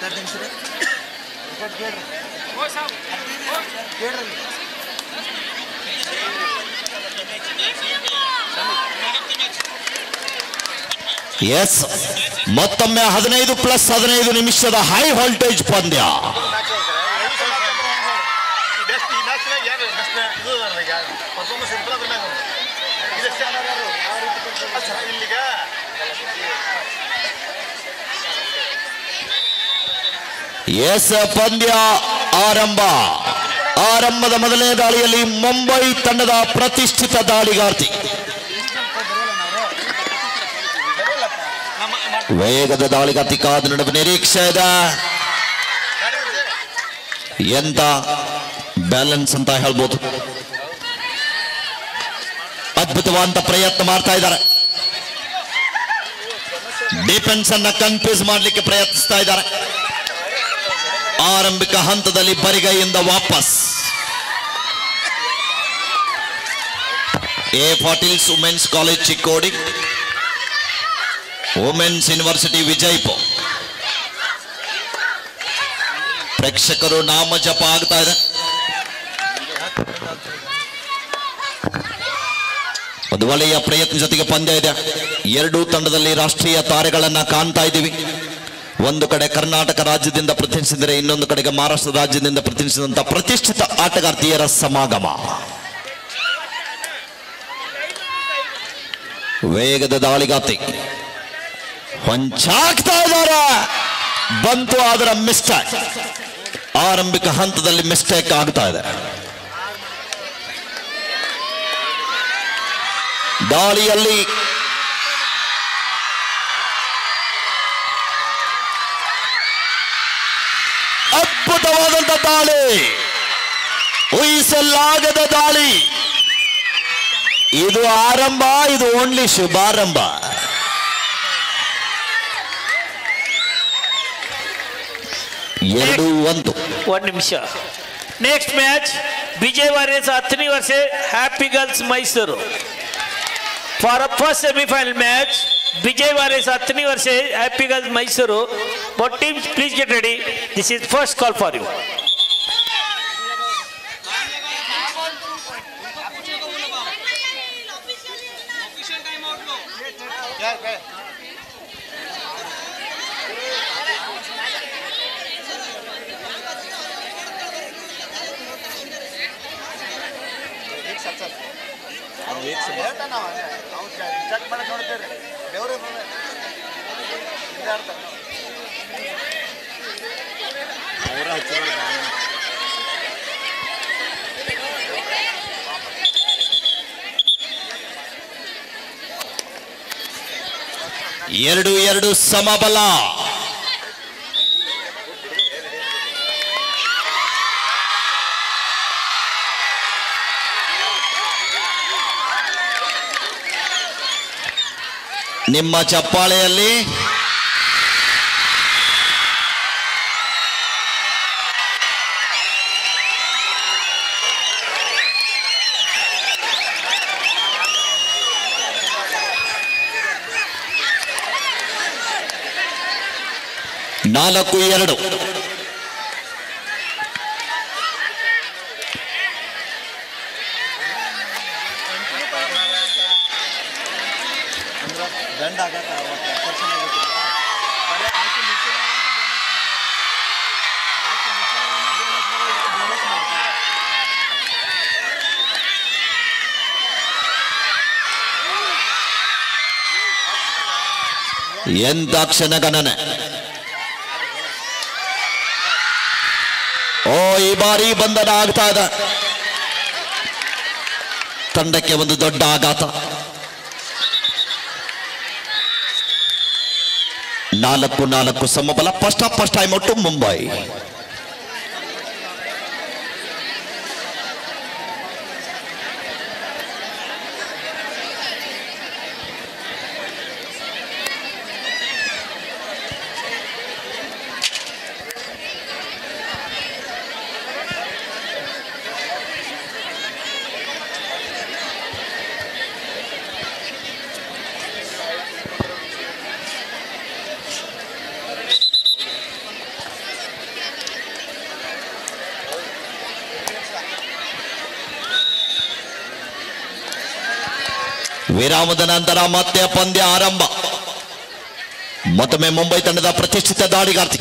S ಮತ್ತೊಮ್ಮೆ ಹದಿನೈದು plus ಹದಿನೈದು ನಿಮಿಷದ ಹೈ ವೋಲ್ಟೇಜ್ ಪಂದ್ಯ ಬೆಸ್ಟ್ ಈ ಮ್ಯಾಚ್ ಯಾರು ಬೆಸ್ಟ್ ಇದು ಈಗ ಪರ್ಫಾರ್ಮೆನ್ಸ್ ಇರ್ತಲ್ಲ ಅದ್ರ ಮ್ಯಾಗ ಇದಷ್ಟೇ ಯಾರು ಇಲ್ಲಿಗ ಎಸ್ ಪಂದ್ಯ ಆರಂಭ ಆರಂಭದ ಮೊದಲನೇ ದಾಳಿಯಲ್ಲಿ ಮುಂಬೈ ತಂಡದ ಪ್ರತಿಷ್ಠಿತ ದಾಳಿಗಾರ್ತಿ ವೇಗದ ದಾಳಿಗಾರ್ತಿ ಕಾದು ನಡುವೆ ನಿರೀಕ್ಷೆ ಇದೆ ಎಂತ ಬ್ಯಾಲೆನ್ಸ್ ಅಂತ ಹೇಳ್ಬೋದು ಅದ್ಭುತವಾದಂತ ಪ್ರಯತ್ನ ಮಾಡ್ತಾ ಇದ್ದಾರೆ ಡಿಫೆನ್ಸ್ ಅನ್ನ ಕನ್ಫ್ಯೂಸ್ ಮಾಡಲಿಕ್ಕೆ ಪ್ರಯತ್ನಿಸ್ತಾ ಇದ್ದಾರೆ ಆರಂಭಿಕ ಹಂತದಲ್ಲಿ ಬರಿಗೈಯಿಂದ ವಾಪಸ್ A Patil's women's college Chikkodi women's university Vijayapura ಪ್ರೇಕ್ಷಕರು ನಾಮ ಜಪ ಆಗ್ತಾ ಇದೆ ಒಂದು ಒಳ್ಳೆಯ ಪ್ರಯತ್ನ ಜೊತೆಗೆ ಪಂದ್ಯ ಇದೆ ಎರಡೂ ತಂಡದಲ್ಲಿ ರಾಷ್ಟ್ರೀಯ ತಾರೆಗಳನ್ನ ಕಾಣ್ತಾ ಇದ್ದೀವಿ ಒಂದು ಕಡೆ ಕರ್ನಾಟಕ ರಾಜ್ಯದಿಂದ ಪ್ರತಿನಿಧಿಸಿದರೆ ಇನ್ನೊಂದು ಕಡೆಗೆ ಮಹಾರಾಷ್ಟ್ರ ರಾಜ್ಯದಿಂದ ಪ್ರತಿನಿಧಿಸಿದಂತ ಪ್ರತಿಷ್ಠಿತ ಆಟಗಾರ್ತಿಯರ ಸಮಾಗಮ ವೇಗದ ದಾಳಿಗಾತಿ ಹೊಂಚಾಕ್ತಾ ಇದ್ದಾರೆ ಬಂತು ಅದರ ಮಿಸ್ಟೇಕ್ ಆರಂಭಿಕ ಹಂತದಲ್ಲಿ ಮಿಸ್ಟೇಕ್ ಆಗ್ತಾ ಇದೆ ದಾಳಿಯಲ್ಲಿ ಅದ್ಭುತವಾದಂತ ದಾಳಿ ಊಹಿಸಲಾಗದ ದಾಳಿ ಇದು ಆರಂಭ ಇದು ಓನ್ಲಿ ಶುಭಾರಂಭ ಎರಡು ಒಂದು ಒಂದು ನಿಮಿಷ ನೆಕ್ಸ್ಟ್ ಮ್ಯಾಚ್ ವಿಜಯ್ ವಾರಿಯರ್ಸ್ ಹತ್ತನೇ ವರ್ಷ happy girls Mysuru for first semifinal match Vijay warriors ಹತ್ತನೇ ವರ್ಷ happy girls Mysuru but team please get ready this is first call for you check ಮಾಡಕ್ ನೋಡ್ತೇವ್ರಿ ದೇವ್ರ ಎರಡು ಎರಡು ಸಮಬಲ ನಿಮ್ಮ ಚಪ್ಪಾಳೆಯಲ್ಲಿ ನಾಲ್ಕು ಎರಡು ದಂಡ ಆಗತ್ತ ಅವತ್ತು ಆಕರ್ಷಣೆ ಆಗತ್ತೆ. ಬರೀ ಆಕೆ ಮಿಷನ್ ಆಕೆ ಮಿಷನ್ bonus ಮಾಡೋದು, bonus ಮಾಡ್ತಾರೆ. ಎಂತ ಕ್ಷಣಗಣನೆ ಓ ಈ ಬಾರಿ ಬಂಧನ ಆಗ್ತಾ ಇದೆ ತಂಡಕ್ಕೆ ಒಂದು ದೊಡ್ಡ ಆಘಾತ ನಾಲ್ಕು ನಾಲ್ಕು ಸಮಬಲ ಫಸ್ಟ್ ಫಸ್ಟ್ ಟೈಮ್ ಒಟ್ಟು ಮುಂಬೈ ವಿರಾಮದ ನಂತರ ಮತ್ತೆ ಪಂದ್ಯ ಆರಂಭ ಮತ್ತೊಮ್ಮೆ ಮುಂಬೈ ತಂಡದ ಪ್ರತಿಷ್ಠಿತ ದಾಳಿಗಾರ್ತಿ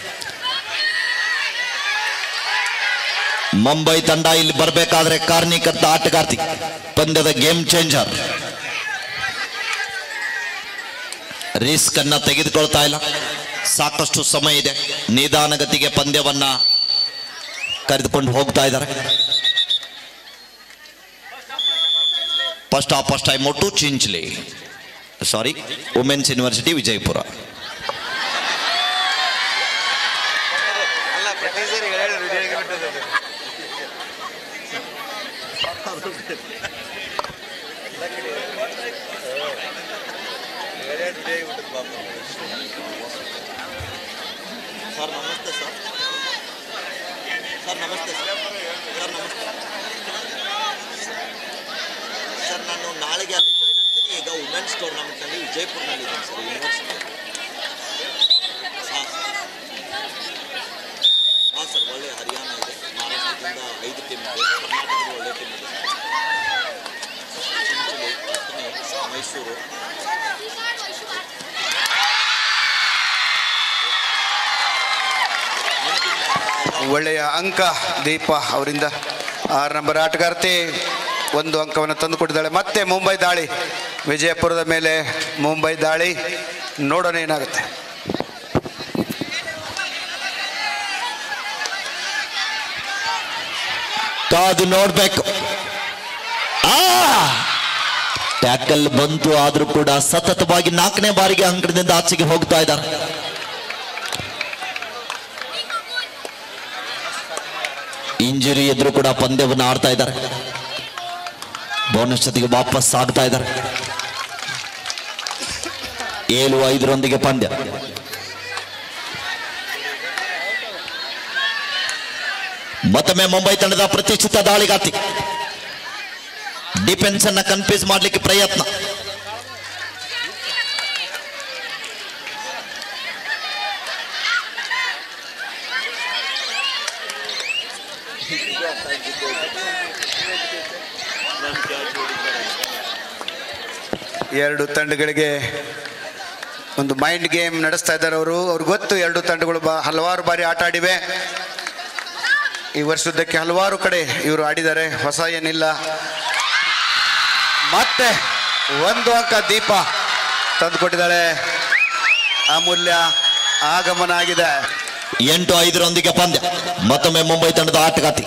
ಮುಂಬೈ ತಂಡ ಇಲ್ಲಿ ಬರಬೇಕಾದ್ರೆ ಕಾರ್ಣಿಕರ್ತ ಆಟಗಾರ್ತಿ ಪಂದ್ಯದ ಗೇಮ್ ಚೇಂಜರ್ ರಿಸ್ಕ್ ಅನ್ನ ತೆಗೆದುಕೊಳ್ತಾ ಇಲ್ಲ ಸಾಕಷ್ಟು ಸಮಯ ಇದೆ ನಿಧಾನಗತಿಗೆ ಪಂದ್ಯವನ್ನ ಕರೆದುಕೊಂಡು ಹೋಗ್ತಾ ಇದ್ದಾರೆ first of first time to Chinchli sorry women's university Vijayapura ಅಲ್ಲ ಪ್ರತಿ ಸರಿ ಹೇಳಿ ರೆಡಿ ಆಗಿಬಿಟ್ಟದೆ ಸರ್ ನಮಸ್ತೆ ಸರ್ ಸರ್ ನಮಸ್ತೆ ಸರ್ ಸರ್ ನಮಸ್ತೆ ಸರ್ ನಾನು ನಾಳೆಗೆ ಅಲ್ಲಿ ಜಾಯ್ನ್ ಆಗ್ತೀನಿ ಈಗ ವುಮೆನ್ಸ್ ಟೂರ್ನಮೆಂಟ್ನಲ್ಲಿ ವಿಜಯಪುರನಲ್ಲಿ ಇದ್ದೀನಿ ಸರ್ ಯೂನಿವರ್ಸಿಟಿ ಹಾಂ ಹಾಂ ಸರ್ ಒಳ್ಳೆ ಹರಿಯಾಣ ಇದೆ ಮಹಾರಾಷ್ಟ್ರದಿಂದ ಐದು ಟೀಮ್ ಇದೆ ಕರ್ನಾಟಕದ ಒಳ್ಳೆ ಟೀಮ್ ಇದೆ ಚಿಂಚಲಿ ಅಥಣಿ ಮೈಸೂರು ಒಳ್ಳೆಯ ಅಂಕ ದೀಪ ಅವರಿಂದ ಆರು ನಂಬರ್ ಆಟಗಾರ್ತಿ ಒಂದು ಅಂಕವನ್ನು ತಂದುಕೊಟ್ಟಿದ್ದಾಳೆ ಮತ್ತೆ ಮುಂಬೈ ದಾಳಿ ವಿಜಯಪುರದ ಮೇಲೆ ಮುಂಬೈ ದಾಳಿ ನೋಡೋಣ ಏನಾಗುತ್ತೆ ಕಾದು ನೋಡ್ಬೇಕು ಆ ಟ್ಯಾಕಲ್ ಬಂತು ಆದ್ರೂ ಕೂಡ ಸತತವಾಗಿ ನಾಲ್ಕನೇ ಬಾರಿಗೆ ಅಂಕಣದಿಂದ ಆಚೆಗೆ ಹೋಗ್ತಾ ಇದ್ದಾರೆ ಇಂಜುರಿ ಎದುರು ಕೂಡ ಪಂದ್ಯವನ್ನು ಆಡ್ತಾ ಇದ್ದಾರೆ ಬೋನಸ್ ಜೊತೆಗೆ ವಾಪಸ್ ಆಗ್ತಾ ಇದ್ದಾರೆ ಏಳು ಐದರೊಂದಿಗೆ ಪಂದ್ಯ ಮತ್ತೊಮ್ಮೆ ಮುಂಬೈ ತಂಡದ ಪ್ರತಿಷ್ಠಿತ ದಾಳಿಗಾತಿ ಡಿಫೆನ್ಸ್ ಅನ್ನ ಕನ್ಫ್ಯೂಸ್ ಮಾಡಲಿಕ್ಕೆ ಪ್ರಯತ್ನ ಎರಡು ತಂಡಗಳಿಗೆ ಒಂದು ಮೈಂಡ್ ಗೇಮ್ ನಡೆಸ್ತಾ ಇದ್ದಾರೆ ಅವರು ಅವ್ರಿಗೆ ಗೊತ್ತು ಎರಡು ತಂಡಗಳು ಬಾ ಹಲವಾರು ಬಾರಿ ಆಟ ಆಡಿವೆ ಈ ವರ್ಷದ್ದಕ್ಕೆ ಹಲವಾರು ಕಡೆ ಇವರು ಆಡಿದ್ದಾರೆ ಹೊಸ ಏನಿಲ್ಲ ಮತ್ತೆ ಒಂದು ಅಂಕ ದೀಪ ತಂದುಕೊಟ್ಟಿದ್ದಾಳೆ ಅಮೂಲ್ಯ ಆಗಮನ ಆಗಿದೆ ಎಂಟು ಐದರೊಂದಿಗೆ ಪಂದ್ಯ ಮತ್ತೊಮ್ಮೆ ಮುಂಬೈ ತಂಡದ ಆಟಗಾತಿ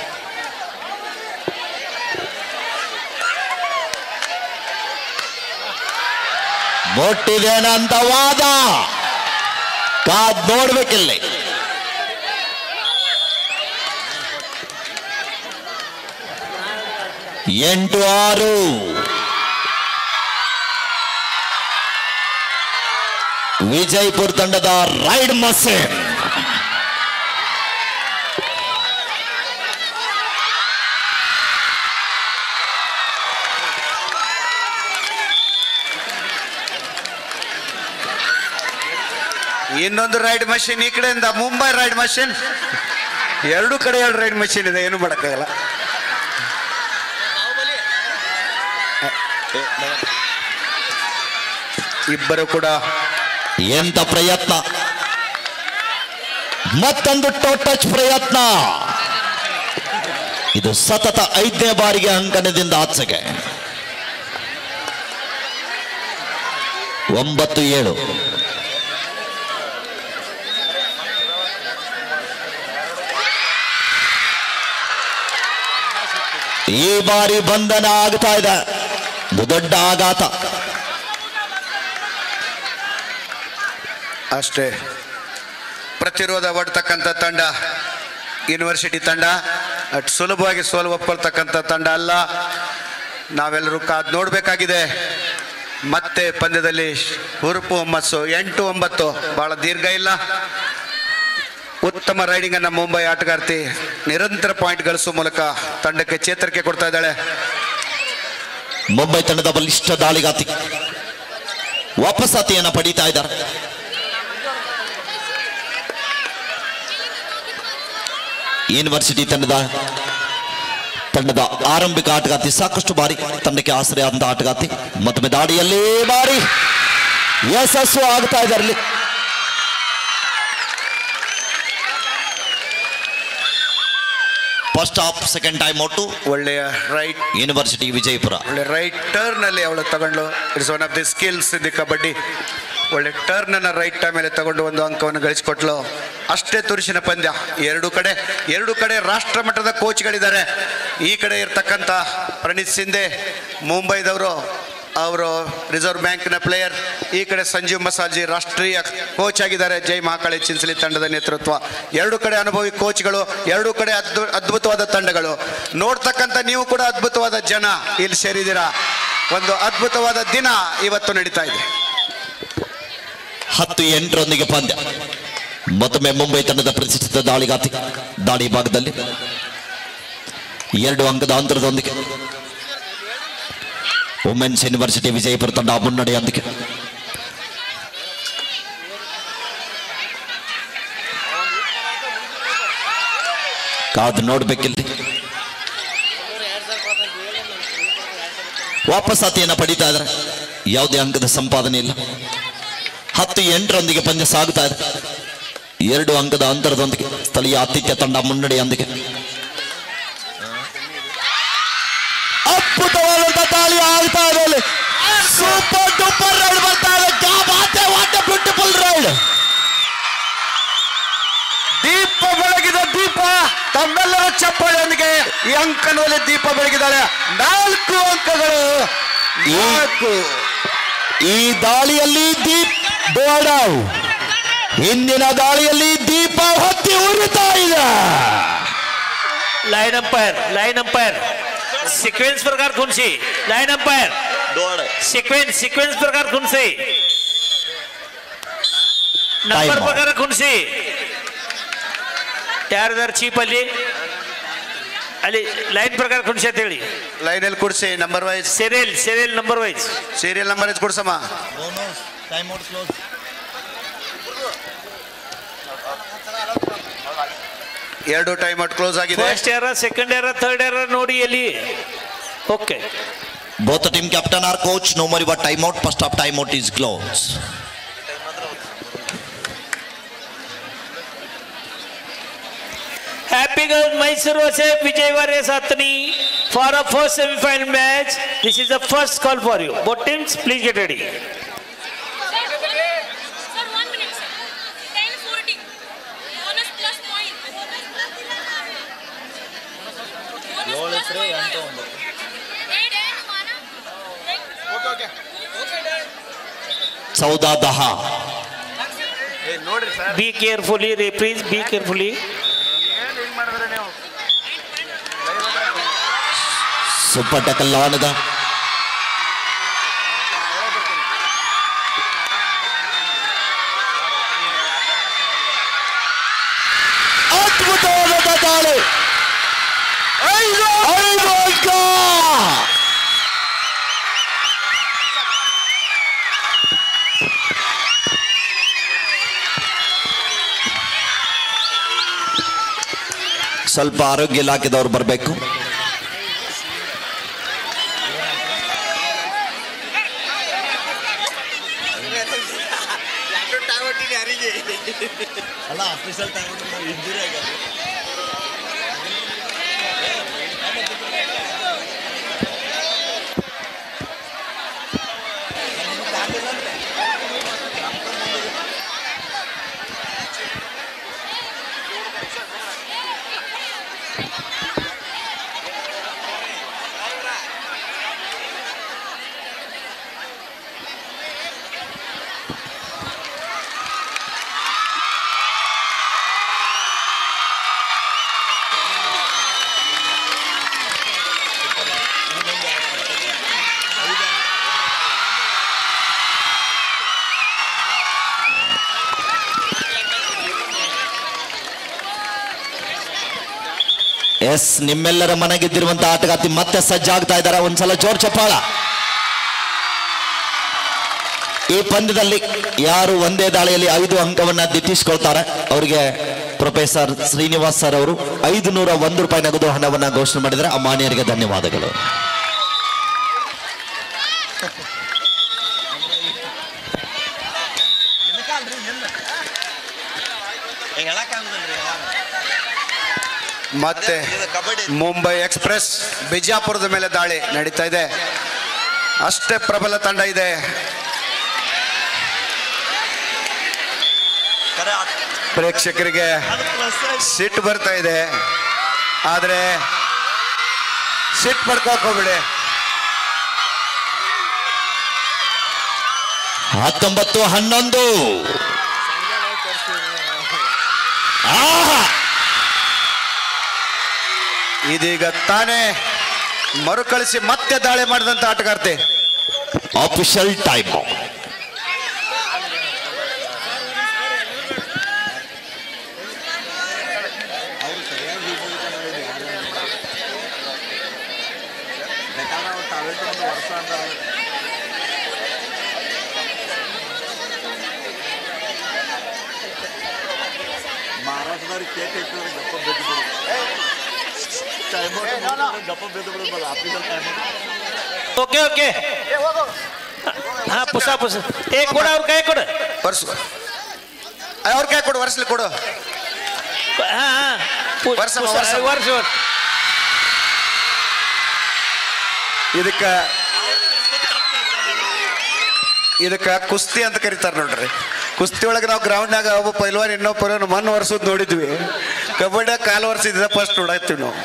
ಮುಟ್ಟಿದೇನಂತ ವಾದ ಕಾದ್ ನೋಡ್ಬೇಕಿಲ್ಲಿ ಎಂಟು ಆರು ವಿಜಯಪುರ ತಂಡದ ರೈಡ್ ಮಸೀನ್ ಇನ್ನೊಂದು ರೈಡ್ ಮಷಿನ್ ಈ ಕಡೆಯಿಂದ ಮುಂಬೈ ರೈಡ್ ಮಷಿನ್ ಎರಡು ಕಡೆ ಎರಡು ರೈಡ್ ಮಷಿನ್ ಇದೆ ಏನು ಮಾಡೋಕ್ಕಾಗಲ್ಲ ಇಬ್ಬರು ಕೂಡ ಎಂತ ಪ್ರಯತ್ನ ಮತ್ತೊಂದು ಟೋ ಟಚ್ ಪ್ರಯತ್ನ ಇದು ಸತತ ಐದನೇ ಬಾರಿಗೆ ಅಂಕಣದಿಂದ ಆಚೆಗೆ ಒಂಬತ್ತು ಏಳು ಈ ಬಾರಿ ಬಂಧನ ಆಗ್ತಾ ಇದೆ ಇದು ದೊಡ್ಡ ಆಘಾತ ಅಷ್ಟೇ ಪ್ರತಿರೋಧ ಒಡ್ತಕ್ಕಂಥ ತಂಡ ಯೂನಿವರ್ಸಿಟಿ ತಂಡ ಅಟ್ ಸುಲಭವಾಗಿ ಸೋಲು ಒಪ್ಕೊಳ್ತಕ್ಕಂಥ ತಂಡ ಅಲ್ಲ ನಾವೆಲ್ಲರೂ ಕಾದ್ ನೋಡಬೇಕಾಗಿದೆ ಮತ್ತೆ ಪಂದ್ಯದಲ್ಲಿ ಹುರುಪು ಹುಮ್ಮಸ್ಸು ಎಂಟು ಒಂಬತ್ತು ಬಹಳ ದೀರ್ಘ ಇಲ್ಲ ಉತ್ತಮ ರೈಡಿಂಗ್ ಅನ್ನ ಮುಂಬೈ ಆಟಗಾರ್ತಿ ನಿರಂತರ ಪಾಯಿಂಟ್ ಗಳಿಸುವ ಮೂಲಕ ತಂಡಕ್ಕೆ ಚೇತರಿಕೆ ಕೊಡ್ತಾ ಇದ್ದಾಳೆ ಮುಂಬೈ ತಂಡದ ಬಲಿಷ್ಠ ದಾಳಿಗಾತಿ ವಾಪಸಾತಿಯನ್ನು ಪಡೀತಾ ಇದ್ದಾರೆ ಯೂನಿವರ್ಸಿಟಿ ತಂಡದ ತಂಡದ ಆರಂಭಿಕ ಆಟಗಾರ್ತಿ ಸಾಕಷ್ಟು ಬಾರಿ ತಂಡಕ್ಕೆ ಆಶ್ರಯ ಆದಂತ ಆಟಗಾರ್ತಿ ಮತ್ತೊಮ್ಮೆ ದಾಡಿಯಲ್ಲಿ ಬಾರಿ ಯಶಸ್ಸು ಆಗ್ತಾ ಇದೆ ಅಲ್ಲಿ first half second time out ಒಳ್ಳೆಯ ರೈಟ್ ಯೂನಿವರ್ಸಿಟಿ ವಿಜಯಪುರ ಒಳ್ಳೆ ರೈಟ್ ಟರ್ನ್ ಅಲ್ಲಿ ಅವಳು ತಗೊಂಡು it's one of the skills in the kabaddi ಒಳ್ಳೆ ಟರ್ನ್ ಅನ್ನ ರೈಟ್ ಟೈಮ್ ಮೇಲೆ ತಗೊಂಡು ಒಂದು ಅಂಕವನ್ನು ಗಳಿಸಿಕೊಟ್ಲು ಅಷ್ಟೇ ತುರುಸಿನ ಪಂದ್ಯ ಎರಡು ಕಡೆ ಎರಡು ಕಡೆ ರಾಷ್ಟ್ರ ಮಟ್ಟದ ಕೋಚ್ಗಳಿದ್ದಾರೆ ಈ ಕಡೆ ಇರ್ತಕ್ಕಂಥ ಪ್ರಣೀತ್ ಸಿಂಧೆ ಮುಂಬೈದವರು ಅವರು ರಿಸರ್ವ್ ಬ್ಯಾಂಕ್ನ ಪ್ಲೇಯರ್ ಈ ಕಡೆ ಸಂಜೀವ್ ಮಸಾಲ್ಜಿ ರಾಷ್ಟ್ರೀಯ ಕೋಚ್ ಆಗಿದ್ದಾರೆ ಜೈ ಮಹಾಕಾಳಿ ಚಿನ್ಸಲಿ ತಂಡದ ನೇತೃತ್ವ ಎರಡು ಕಡೆ ಅನುಭವಿ ಕೋಚ್ಗಳು ಎರಡು ಕಡೆ ಅದ್ಭು ಅದ್ಭುತವಾದ ತಂಡಗಳು ನೋಡ್ತಕ್ಕಂಥ ನೀವು ಕೂಡ ಅದ್ಭುತವಾದ ಜನ ಇಲ್ಲಿ ಸೇರಿದ್ದೀರಾ ಒಂದು ಅದ್ಭುತವಾದ ದಿನ ಇವತ್ತು ನಡೀತಾ ಇದೆ ಹತ್ತು ಎಂಟರೊಂದಿಗೆ ಪಂದ್ಯ ಮತ್ತೊಮ್ಮೆ ಮುಂಬೈ ತಂಡದ ಪ್ರತಿಷ್ಠಿತ ದಾಳಿಗಾತಿ ದಾಳಿ ಭಾಗದಲ್ಲಿ ಎರಡು ಅಂಕದ ಅಂತರದೊಂದಿಗೆ ವುಮೆನ್ಸ್ ಯೂನಿವರ್ಸಿಟಿ ವಿಜಯಪುರ ತಂಡ ಮುನ್ನಡೆಯೊಂದಿಗೆ ಕಾದು ನೋಡ್ಬೇಕಿಲ್ಲಿ ವಾಪಸ್ ಆತಿಯನ್ನ ಪಡಿತಾ ಇದ್ದಾರೆ ಯಾವುದೇ ಅಂಕದ ಸಂಪಾದನೆ ಇಲ್ಲ ಹತ್ತು ಎಂಟರೊಂದಿಗೆ ಪಂದ್ಯ ಸಾಗುತ್ತಾ ಇದೆ ಎರಡು ಅಂಕದ ಅಂತರದೊಂದಿಗೆ ಸ್ಥಳೀಯ ಆತಿಥ್ಯ ತಂಡ ಮುನ್ನಡೆಯೊಂದಿಗೆ ಅದ್ಭುತವಾದಂತ ದಾಳಿ ಆಗ್ತಾ ಇದೆ ಅಲ್ಲಿ ಸೂಪರ್ ಡೂಪರ್ ರೈಡ್ ಬರ್ತಾ ಇದೆ ಕ್ಯಾ ಬಾತ್ ಹೈ, what a beautiful raid Deepa ಬೆಳಗಿದ ದೀಪ ತಮ್ಮೆಲ್ಲರ ಚಪ್ಪಾಳೆಯೊಂದಿಗೆ ಈ ಅಂಕನಲ್ಲಿ ದೀಪ ಬೆಳಗಿದ್ದಾಳೆ ನಾಲ್ಕು ಅಂಕಗಳು ನಾಲ್ಕು ಈ ದಾಳಿಯಲ್ಲಿ ದೀಪ್ ಬೋಡಾವ್ ಹಿಂದಿನ ದಾಳಿಯಲ್ಲಿ ದೀಪ ಹೊತ್ತಿ ಉರಿತಾ ಇದೆ line umpire line umpire sequence प्रकार कोणशी लाईन अंपायर सिक्वेन्स सिक्वेन्स प्रकार कोणसे ನಂಬರ್ Time out. ಪ್ರಕಾರ ಕುಣಿಸಿ ಯಾರ್ದಾರು ಚೀಪ್ ಅಲ್ಲಿ ಅಲ್ಲಿ ಲೈನ್ ಪ್ರಕಾರ ಕುಣಿಸಿ ಅಂತ ಹೇಳಿ ಲೈನಲ್ಲಿ ಕುಡಿಸಿ number wise serial serial number wise serial number wise ಕುಡ್ಸಮ್ಮ ಎರಡು ಟೈಮ್ ಔಟ್ ಕ್ಲೋಸ್ ಆಗಿದೆ first year second year third year ನೋಡಿ ಅಲ್ಲಿ okay Both the team captain are coach. No more about timeout. First half timeout is closed. Happy Girls Mysore versus Vijay Warriors Atani for a first semi-final match. This is the first call for you. Both teams, please get ready. Sir, one minute, sir. 10 40. Bonus plus point. Bonus plus point. Eight, eight, mana? Sauda Daha. Be carefully, reprise, be carefully. Super tackle on the. ಅದ್ಭುತವಾದ ದಾಳಿ ಐದು ಅಂಕ ಸ್ವಲ್ಪ ಆರೋಗ್ಯ ಇಲಾಖೆದವ್ರು ಬರಬೇಕು S ನಿಮ್ಮೆಲ್ಲರ ಮನೆಗೆದ್ದಿರುವಂತ ಆಟಗಾರ್ತಿ ಮತ್ತೆ ಸಜ್ಜಾಗ್ತಾ ಇದ್ದಾರೆ ಒಂದ್ಸಲ ಜೋರ್ ಚಪ್ಪಾಳ ಈ ಪಂದ್ಯದಲ್ಲಿ ಯಾರು ಒಂದೇ ದಾಳಿಯಲ್ಲಿ ಐದು ಅಂಕವನ್ನ ದಿಟ್ಟಿಸ್ಕೊಳ್ತಾರೆ ಅವರಿಗೆ ಪ್ರೊಫೆಸರ್ ಶ್ರೀನಿವಾಸ್ ಸರ್ ಅವರು ಐದು ನೂರ ಒಂದು ರೂಪಾಯಿ ನಗದು ಹಣವನ್ನ ಘೋಷಣೆ ಮಾಡಿದರೆ ಆ ಮಾನ್ಯರಿಗೆ ಧನ್ಯವಾದಗಳು ಮತ್ತೆ ಮುಂಬೈ ಎಕ್ಸ್ಪ್ರೆಸ್ ಬಿಜಾಪುರದ ಮೇಲೆ ದಾಳಿ ನಡೀತಾ ಇದೆ ಅಷ್ಟೇ ಪ್ರಬಲ ತಂಡ ಇದೆ ಪ್ರೇಕ್ಷಕರಿಗೆ ಸಿಟ್ಟು ಬರ್ತಾ ಇದೆ ಆದರೆ ಸಿಟ್ಟು ಪಡ್ಕೋಕ್ ಹೋಗ್ಬಿಡಿ ಹತ್ತೊಂಬತ್ತು ಹನ್ನೊಂದು ಆಹಾ! ಇದೀಗ ತಾನೇ ಮರುಕಳಿಸಿ ಮತ್ತೆ ದಾಳಿ ಮಾಡಿದಂತ ಆಟಗಾರ್ತಿ ಆಫಿಷಿಯಲ್ ಟೈಮ್ ಮಹಾರಾಷ್ಟ್ರದವ್ರಿಗೆ ಕೇಕ್ ಇಟ್ಟಿದ್ರೆ ಗಪ್ಪ ಬೆದ್ದು ಬಿಡು ಟೈಮ್ ಗಪ್ಪ ಬೆದ್ದು ಬಿಡು ಆಫೀಸಲ್ಲಿ ಟೈಮ್ ओके ओके हाँ पुसा पुसा एक कोड़ा और कहे कोड़ा ವರ್ಷ ಅವ್ರ ಕೈ ಕೊಡು ವರ್ಷಲಿ ಕೊಡು हाँ हाँ पु- वर्ष में, पुसा- वर्ष में। वर्ष वर्ष ಇದಕ್ಕ ಇದಕ್ಕ ಕುಸ್ತಿ ಅಂತ ಕರೀತಾರ ನೋಡ್ರಿ ಕುಸ್ತಿ ಒಳಗೆ ನಾವು ಗ್ರೌಂಡ್ನಾಗ ಒಬ್ಬ ಪೈಲ್ವಾನ್ ಇನ್ನೊಬ್ಬ ಪೈಲ್ವಾನ್ ಮಣ್ಣು ವರ್ಷದ್ ನೋಡಿದ್ವಿ ಕಬಡ್ಡಿ ಕಾಲು ವರ್ಷದ ಫಸ್ಟ್ ನೋಡಾಯ್ತೀವಿ ನಾವು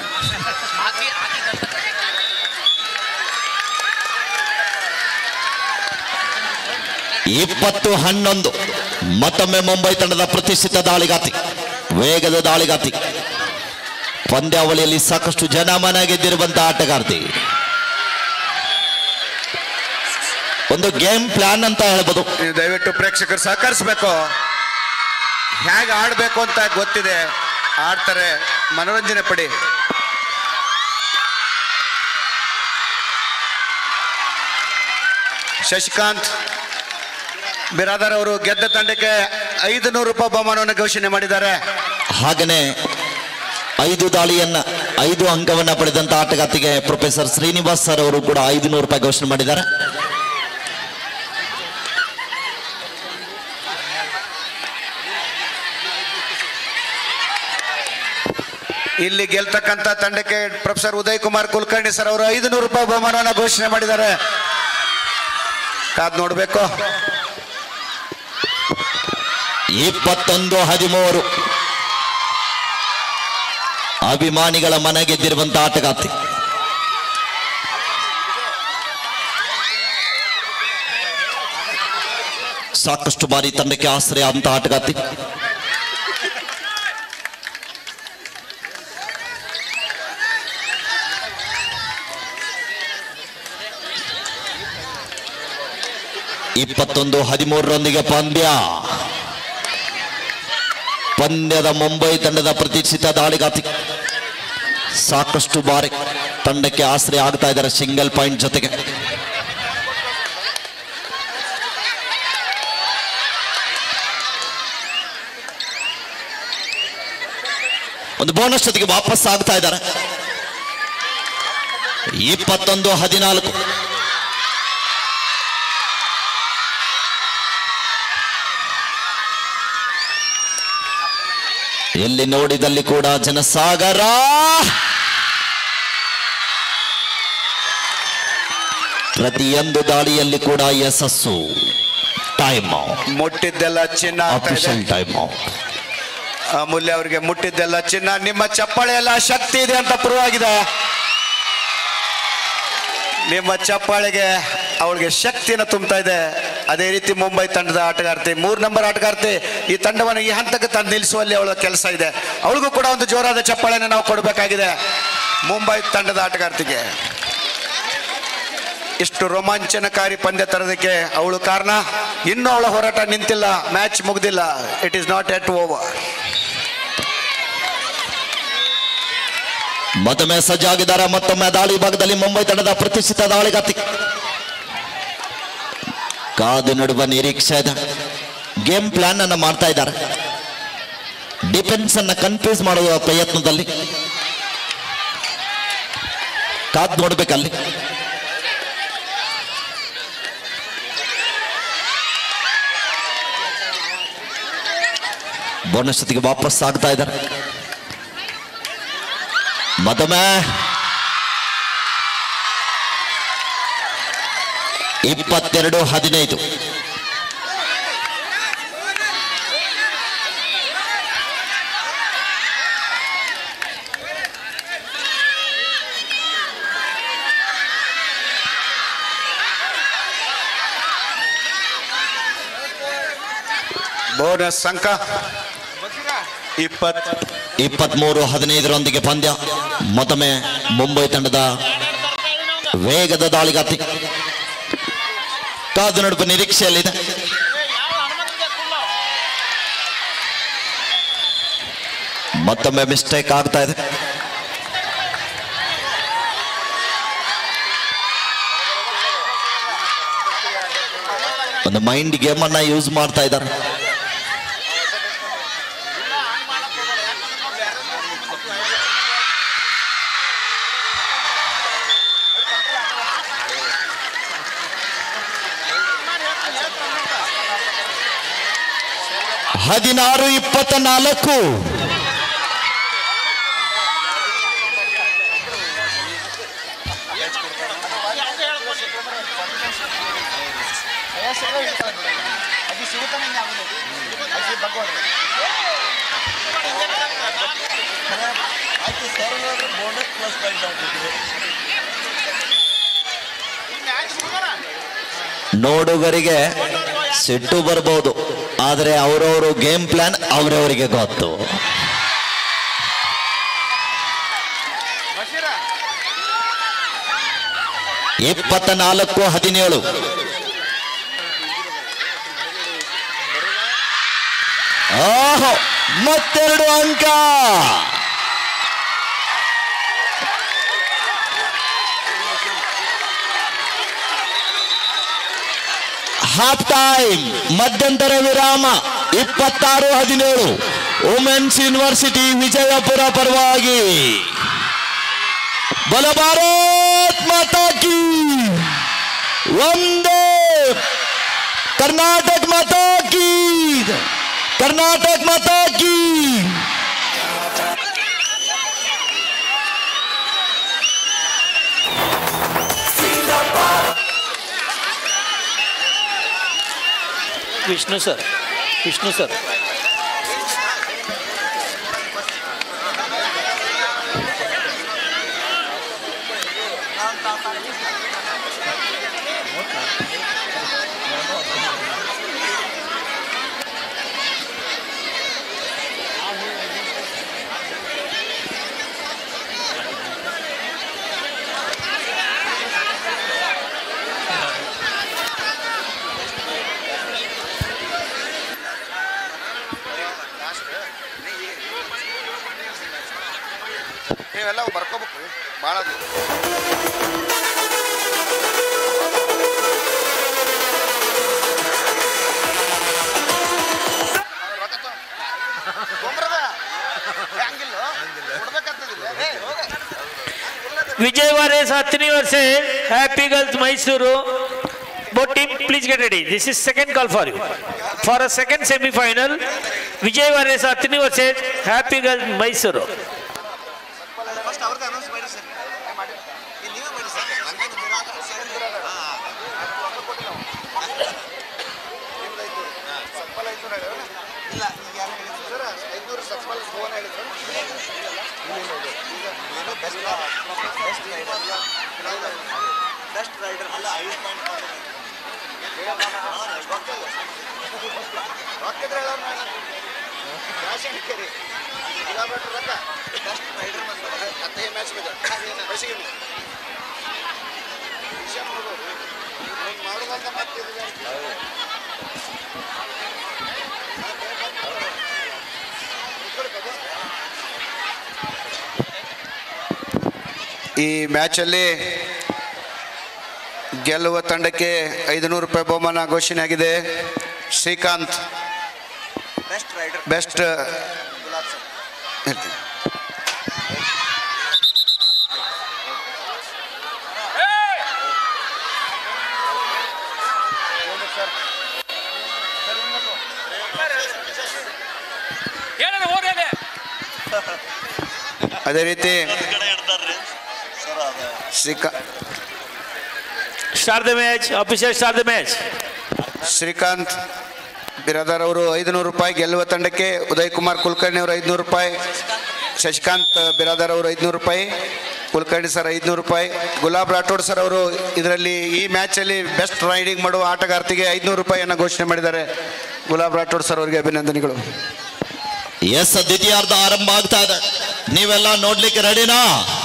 ಇಪ್ಪತ್ತು ಹನ್ನೊಂದು ಮತ್ತೊಮ್ಮೆ ಮುಂಬೈ ತಂಡದ ಪ್ರತಿಷ್ಠಿತ ದಾಳಿಗಾತಿ ವೇಗದ ದಾಳಿಗಾತಿ ಪಂದ್ಯಾವಳಿಯಲ್ಲಿ ಸಾಕಷ್ಟು ಜನಮನ ಗೆದ್ದಿರುವಂತಹ ಆಟಗಾರ್ತಿ ಒಂದು ಗೇಮ್ ಪ್ಲಾನ್ ಅಂತ ಹೇಳ್ಬೋದು ನೀವು ದಯವಿಟ್ಟು ಪ್ರೇಕ್ಷಕರು ಸಹಕರಿಸ್ಬೇಕು ಹೇಗೆ ಆಡಬೇಕು ಅಂತ ಗೊತ್ತಿದೆ ಆಡ್ತಾರೆ ಮನೋರಂಜನೆ ಪಡಿ ಶಶಿಕಾಂತ್ ಬಿರಾದರ್ ಅವರು ಗೆದ್ದ ತಂಡಕ್ಕೆ ಐದು ನೂರು ರೂಪಾಯಿ ಬಹುಮಾನವನ್ನು ಘೋಷಣೆ ಮಾಡಿದ್ದಾರೆ ಹಾಗನೇ ಐದು ದಾಳಿಯನ್ನ ಐದು ಅಂಕವನ್ನ ಪಡೆದಂತ ಆಟಗಾರ್ತಿಗೆ ಪ್ರೊಫೆಸರ್ ಶ್ರೀನಿವಾಸ್ ಸರ್ ಅವರು ಕೂಡ ಐದು ನೂರು ರೂಪಾಯಿ ಘೋಷಣೆ ಮಾಡಿದ್ದಾರೆ ಇಲ್ಲಿ ಗೆಲ್ತಕ್ಕಂತ ತಂಡಕ್ಕೆ ಪ್ರೊಫೆಸರ್ ಉದಯ್ ಕುಮಾರ್ ಕುಲಕರ್ಣಿ ಸರ್ ಅವರು ಐದು ನೂರು ರೂಪಾಯಿ ಬಹುಮಾನವನ್ನು ಘೋಷಣೆ ಮಾಡಿದ್ದಾರೆ ಕಾದ್ ನೋಡ್ಬೇಕು ಇಪ್ಪತ್ತೊಂದು ಹದಿಮೂರು ಅಭಿಮಾನಿಗಳ ಮನ ಗೆದ್ದಿರುವಂತ ಆಟಗಾರ್ತಿ ಸಾಕಷ್ಟು ಬಾರಿ ತಂಡಕ್ಕೆ ಆಶ್ರಯ ಅಂತ ಆಟಗಾರ್ತಿ ಇಪ್ಪತ್ತೊಂದು ಹದಿಮೂರರೊಂದಿಗೆ ಪಂದ್ಯ ಪಂದ್ಯದ ಮುಂಬೈ ತಂಡದ ಪ್ರತಿಷ್ಠಿತ ದಾಳಿಗಾತಿ ಸಾಕಷ್ಟು ಬಾರಿ ತಂಡಕ್ಕೆ ಆಶ್ರಯ ಆಗ್ತಾ ಇದ್ದಾರೆ ಸಿಂಗಲ್ ಪಾಯಿಂಟ್ ಜೊತೆಗೆ ಒಂದು ಬೋನಸ್ ಜೊತೆಗೆ ವಾಪಸ್ ಆಗ್ತಾ ಇದ್ದಾರೆ ಇಪ್ಪತ್ತೊಂದು ಹದಿನಾಲ್ಕು ಎಲ್ಲಿ ನೋಡಿದಲ್ಲಿ ಕೂಡ ಜನಸಾಗರ ಪ್ರತಿಯೊಂದು ದಾಳಿಯಲ್ಲಿ ಕೂಡ ಯಶಸ್ಸು ಟೈಮ್ ಮುಟ್ಟಿದ್ದೆಲ್ಲ ಚಿನ್ನ ಆಗ್ತಾ ಇದೆ ಆಫಿಷಿಯಲ್ ಟೈಮ್ ಅಮೂಲ್ಯ ಅವರಿಗೆ ಮುಟ್ಟಿದ್ದೆಲ್ಲ ಚಿನ್ನ ನಿಮ್ಮ ಚಪ್ಪಾಳೆ ಎಲ್ಲ ಶಕ್ತಿ ಇದೆ ಅಂತ ಪ್ರೂವ್ ಆಗಿದೆ ನಿಮ್ಮ ಚಪ್ಪಾಳೆಗೆ ಅವಳಿಗೆ ಶಕ್ತಿನ ತುಂಬ್ತಾ ಇದೆ ಅದೇ ರೀತಿ ಮುಂಬೈ ತಂಡದ ಆಟಗಾರ್ತಿ ಮೂರ್ ನಂಬರ್ ಆಟಗಾರ್ತಿ ಈ ತಂಡವನ್ನು ಈ ಹಂತಕ್ಕೆ ತಂದು ನಿಲ್ಲಿಸುವಲ್ಲಿ ಅವಳ ಕೆಲಸ ಇದೆ ಅವಳಿಗೂ ಕೂಡ ಒಂದು ಜೋರಾದ ಚಪ್ಪಾಳೆನ ನಾವು ಕೊಡಬೇಕಾಗಿದೆ ಮುಂಬೈ ತಂಡದ ಆಟಗಾರ್ತಿಗೆ ಇಷ್ಟು ರೋಮಾಂಚನಕಾರಿ ಪಂದ್ಯ ತರೋದಕ್ಕೆ ಅವಳು ಕಾರಣ ಇನ್ನೂ ಅವಳ ಹೋರಾಟ ನಿಂತಿಲ್ಲ ಮ್ಯಾಚ್ ಮುಗ್ದಿಲ್ಲ it is not yet over ಮತ್ತೊಮ್ಮೆ ಸಜ್ಜಾಗಿದ್ದಾರೆ ಮತ್ತೊಮ್ಮೆ ದಾಳಿ ಭಾಗದಲ್ಲಿ ಮುಂಬೈ ತಂಡದ ಪ್ರತಿಷ್ಠಿತ ದಾಳಿಗಾತಿ ಕಾದು ನಡುವ ನಿರೀಕ್ಷೆ ಇದೆ ಗೇಮ್ ಪ್ಲಾನ್ ಅನ್ನ ಮಾಡ್ತಾ ಇದ್ದಾರೆ ಡಿಫೆನ್ಸ್ ಅನ್ನ ಕನ್ಫ್ಯೂಸ್ ಮಾಡುವ ಪ್ರಯತ್ನದಲ್ಲಿ ಕಾದ್ ನೋಡ್ಬೇಕಲ್ಲಿ ಬೋನಸ್ ಜೊತೆಗೆ ವಾಪಸ್ ಆಗ್ತಾ ಇದ್ದಾರೆ ಮತ್ತೊಮ್ಮೆ ಇಪ್ಪತ್ತೆರಡು ಹದಿನೈದು ಬೋನಸ್ ಅಂಕ ಇಪ್ಪತ್ ಇಪ್ಪತ್ಮೂರು ಹದಿನೈದರೊಂದಿಗೆ ಪಂದ್ಯ ಮತ್ತೊಮ್ಮೆ ಮುಂಬೈ ತಂಡದ ವೇಗದ ದಾಳಿಗಾತಿ ಕಾದು ನಡುಪ ನಿರೀಕ್ಷೆಯಲ್ಲಿದೆ ಮತ್ತೊಮ್ಮೆ ಮಿಸ್ಟೇಕ್ ಆಗ್ತಾ ಇದೆ ಒಂದು ಮೈಂಡ್ ಗೇಮ್ ಅನ್ನ ಯೂಸ್ ಮಾಡ್ತಾ ಇದ್ದಾರೆ ಹದಿನಾರು ಇಪ್ಪತ್ತ ನಾಲ್ಕು ನೋಡುಗರಿಗೆ ಸಿಟ್ಟು ಬರ್ಬೋದು ಆದರೆ ಅವರವರು ಗೇಮ್ ಪ್ಲಾನ್ ಅವರವರಿಗೆ ಗೊತ್ತು ಇಪ್ಪತ್ತ ನಾಲ್ಕು ಹದಿನೇಳು ಓಹೋ ಮತ್ತೆರಡು ಅಂಕ ಹಾಫ್ ಟೈಮ್ ಮಧ್ಯಂತರ ವಿರಾಮ ಇಪ್ಪತ್ತಾರು ಹದಿನೇಳು ವುಮೆನ್ಸ್ ಯೂನಿವರ್ಸಿಟಿ ವಿಜಯಪುರ ಪರವಾಗಿ ಬಲ ಭಾರತ್ ಮಾತಾ ಕಿ ಒಂದೇ ಕರ್ನಾಟಕ ಮಾತಾ ಕಿ ಕರ್ನಾಟಕ ಮಾತಾ ಕಿ ವಿಷ್ಣು ಸರ್ ವಿಷ್ಣು ಸರ್ ನೀವೆಲ್ಲ ಬರ್ಕೋಬೇಕು ಭಾಳ ವಿಜಯ್ ವಾರೇಸ್ ಹತ್ತನೇ ವರ್ಷ happy girls Mysuru both team please get ready this is second call for you for a second semifinal Vijay warriors ಹತ್ತನೇ ವರ್ಷ ಹ್ಯಾಪಿ ಗರ್ಲ್ಸ್ ಮೈಸೂರು ಫಸ್ಟ್ ಅವ್ರದ್ದು ಅನೌನ್ಸ್ ಮಾಡಿ ಸರ್ ಮಾಡಿ ನೀವೇ ಮಾಡಿ ಸರ್ ಇಲ್ಲ ಈಗ ಯಾರು ಹೇಳಿದ್ರು ಸರ್ ಐದುನೂರು ಸಕ್ಸಲ್ ಫೋನ್ ಹೇಳಿದ್ರು best best raider best raider ಅಲ್ಲ ಐದು ಪಾಯಿಂಟ್ ರೊಕ್ಕಿದ್ರೆ ಹೇಳೋಣ ಕ್ಯಾಶ್ ಹಿಡಿಕೇರಿ ಕಿಲೋಮೀಟರ್ ರೊಕ್ಕ ಬೆಸ್ಟ್ ರೈಡರ್ ಬಂದು ಹತ್ತೈದು ಮ್ಯಾಚ್ ಬಿದ್ದ ಬಸಿಗೆ ವಿಷಯ ಮಾಡ್ಬೋದು ಮಾಡೋದಂತ ಮತ್ತೆ ಈ ಮ್ಯಾಚಲ್ಲಿ ಗೆಲ್ಲುವ ತಂಡಕ್ಕೆ ಐದುನೂರು ರೂಪಾಯಿ ಬಹುಮಾನ ಘೋಷಣೆ ಆಗಿದೆ ಶ್ರೀಕಾಂತ್ ಬೆಸ್ಟ್ ರೈಡರ್ ಬೆಸ್ಟ್ ಹೇಳ್ತೀನಿ ಅದೇ ರೀತಿ ಶ್ರೀಕಾ Start the match. Official start the match. Srikanth Biradar ಅವರು ಐದುನೂರು ರೂಪಾಯಿ ಗೆಲ್ಲುವ ತಂಡಕ್ಕೆ ಉದಯ್ ಕುಮಾರ್ ಕುಲಕರ್ಣಿ ಅವರು ಐದುನೂರು ರೂಪಾಯಿ ಶಶಿಕಾಂತ್ ಬಿರಾದರ್ ಅವರು ಐದುನೂರು ರೂಪಾಯಿ ಕುಲಕರ್ಣಿ ಸರ್ ಐದುನೂರು ರೂಪಾಯಿ ಗುಲಾಬ್ ರಾಠೋಡ್ ಸರ್ ಅವರು ಇದರಲ್ಲಿ ಈ ಮ್ಯಾಚಲ್ಲಿ ಬೆಸ್ಟ್ ರೈಡಿಂಗ್ ಮಾಡುವ ಆಟಗಾರ್ತಿಗೆ ಐದುನೂರು ರೂಪಾಯಿಯನ್ನು ಘೋಷಣೆ ಮಾಡಿದ್ದಾರೆ ಗುಲಾಬ್ ರಾಠೋಡ್ ಸರ್ ಅವರಿಗೆ ಅಭಿನಂದನೆಗಳು ಎಸ್ ದ್ವಿತೀಯಾರ್ಧ ಆರಂಭ ಆಗ್ತಾ ಇದೆ ನೀವೆಲ್ಲ ನೋಡ್ಲಿಕ್ಕೆ ರೆಡಿನಾ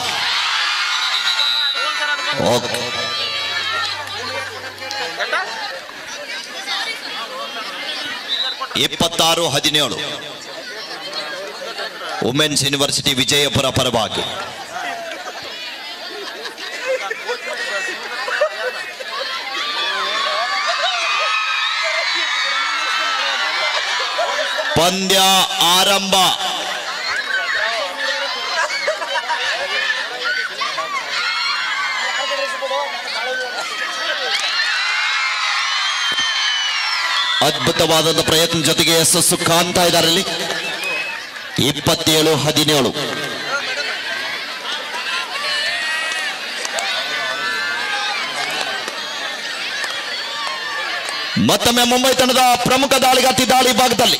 ಓಕೆ ಇಪ್ಪತ್ತಾರು ಹದಿನೇಳು ವುಮೆನ್ಸ್ ಯೂನಿವರ್ಸಿಟಿ ವಿಜಯಪುರ ಪರವಾಗಿ ಪಂದ್ಯ ಆರಂಭ ಅದ್ಭುತವಾದಂಥ ಪ್ರಯತ್ನ ಜೊತೆಗೆ ಯಶಸ್ಸು ಕಾಣ್ತಾ ಇದ್ದಾರೆ ಇಲ್ಲಿ ಇಪ್ಪತ್ತೇಳು ಹದಿನೇಳು ಮತ್ತೊಮ್ಮೆ ಮುಂಬೈ ತಂಡದ ಪ್ರಮುಖ ದಾಳಿಗಾತಿ ದಾಳಿ ಭಾಗದಲ್ಲಿ